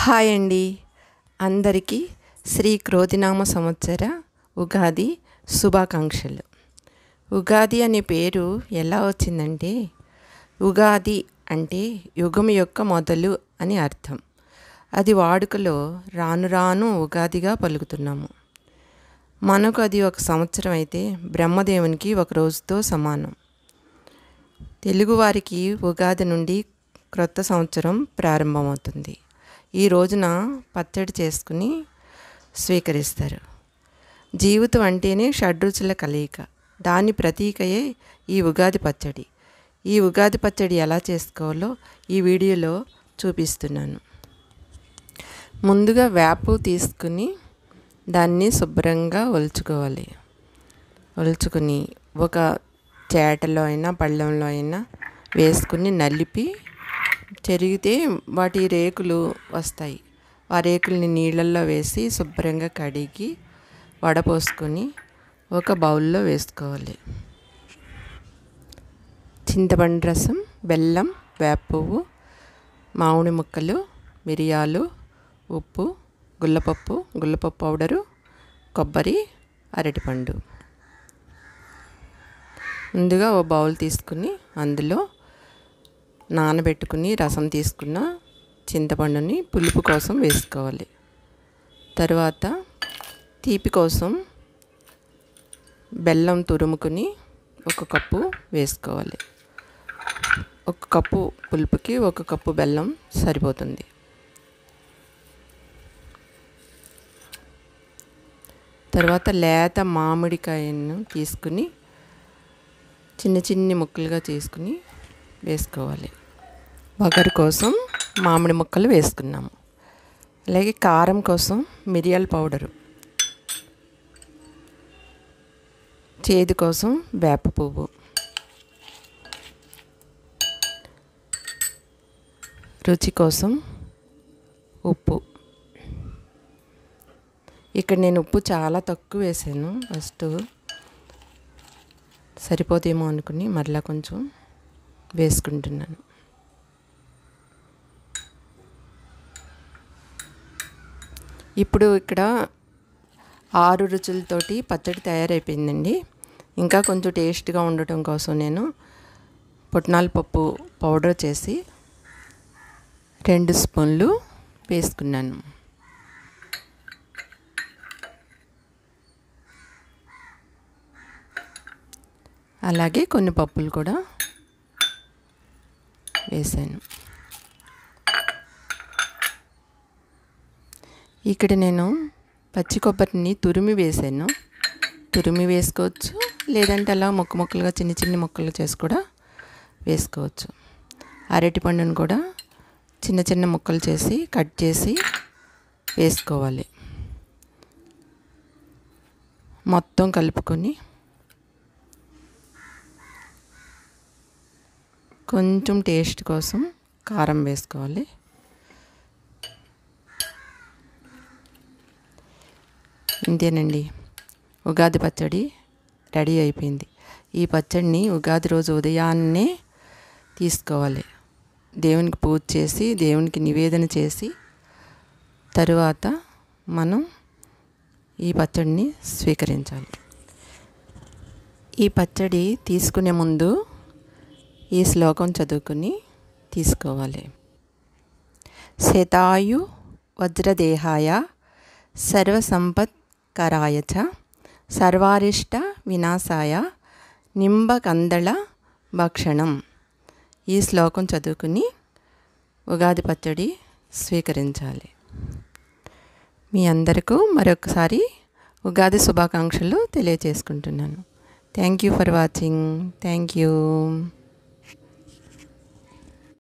hi అండి అందరికీ శ్రీ క్రోధినామ సంవత్సర ఉగాది శుభాకాంక్షలు ఉగాది అనే పేరు ఎలా వచ్చిందంటే ఉగాది అంటే యుగం యొక్క మొదలు అని అర్థం అది వాడుకలో రాను రాను ఉగాదిగా పలుకుతున్నాము మనకు అది ఒక సంవత్సరం అయితే బ్రహ్మదేవునికి ఒక రోజుతో సమానం తెలుగువారికి ఉగాది నుండి క్రొత్త సంవత్సరం ప్రారంభమవుతుంది ఈ రోజున పచ్చడి చేసుకుని స్వీకరిస్తారు జీవితం అంటేనే షడ్రుచుల కలయిక దాని ప్రతీకయే ఈ ఉగాది పచ్చడి ఈ ఉగాది పచ్చడి ఎలా చేసుకోవాలో ఈ వీడియోలో చూపిస్తున్నాను ముందుగా వేపు తీసుకుని దాన్ని శుభ్రంగా ఒలుచుకోవాలి ఒలుచుకుని ఒక చేటలో అయినా పళ్ళెంలో అయినా వేసుకుని నలిపి చెరిగితే వాటి రేకులు వస్తాయి ఆ రేకుల్ని నీళ్ళల్లో వేసి శుభ్రంగా కడిగి వడపోసుకొని ఒక బౌల్లో వేసుకోవాలి చింతపండు రసం బెల్లం వేప పువ్వు మామిడి ముక్కలు మిరియాలు ఉప్పు గుల్లపప్పు గుల్లపప్పు పౌడరు కొబ్బరి అరటిపండు ముందుగా ఓ బౌల్ తీసుకుని అందులో నానబెట్టుకుని రసం తీసుకున్న చింతపండుని పులుపు కోసం వేసుకోవాలి తర్వాత తీపి కోసం బెల్లం తురుముకుని ఒక కప్పు వేసుకోవాలి ఒక కప్పు పులుపుకి ఒక కప్పు బెల్లం సరిపోతుంది తర్వాత లేత మామిడికాయను తీసుకుని చిన్న చిన్ని ముక్కలుగా చేసుకుని వేసుకోవాలి వగరు కోసం మామిడి ముక్కలు వేసుకున్నాము అలాగే కారం కోసం మిరియాల పౌడరు చేదు కోసం వేప పువ్వు రుచి కోసం ఉప్పు ఇక్కడ నేను ఉప్పు చాలా తక్కువ వేసాను ఫస్ట్ సరిపోతేమో అనుకుని మరలా కొంచెం వేసుకుంటున్నాను ఇప్పుడు ఇక్కడ ఆరు రుచులతోటి పచ్చడి తయారైపోయిందండి ఇంకా కొంచెం టేస్ట్గా ఉండటం కోసం నేను పుట్నాల పప్పు పౌడర్ చేసి రెండు స్పూన్లు వేసుకున్నాను అలాగే కొన్ని పప్పులు కూడా వేసాను ఇక్కడ నేను పచ్చి కొబ్బరిని తురిమి వేసాను తురిమి వేసుకోవచ్చు లేదంటే అలా ముక్క ముక్కలుగా చిన్న చిన్న ముక్కలు చేసి కూడా వేసుకోవచ్చు అరటి పండును కూడా చిన్న చిన్న ముక్కలు చేసి కట్ చేసి వేసుకోవాలి మొత్తం కలుపుకొని కొంచెం టేస్ట్ కోసం కారం వేసుకోవాలి ఇంతేనండి ఉగాది పచ్చడి రెడీ అయిపోయింది ఈ పచ్చడిని ఉగాది రోజు ఉదయాన్నే తీసుకోవాలి దేవునికి పూజ చేసి దేవునికి నివేదన చేసి తరువాత మనం ఈ పచ్చడిని స్వీకరించాలి ఈ పచ్చడి తీసుకునే ముందు ఈ శ్లోకం చదువుకుని తీసుకోవాలి శతాయు వజ్రదేహాయ సర్వసంపత్కరాయ చ సర్వారిష్ట వినాశాయ నింబకందళ భక్షణం ఈ శ్లోకం చదువుకుని ఉగాది పచ్చడి స్వీకరించాలి మీ అందరికీ మరొకసారి ఉగాది శుభాకాంక్షలు తెలియజేసుకుంటున్నాను thank you for watching thank you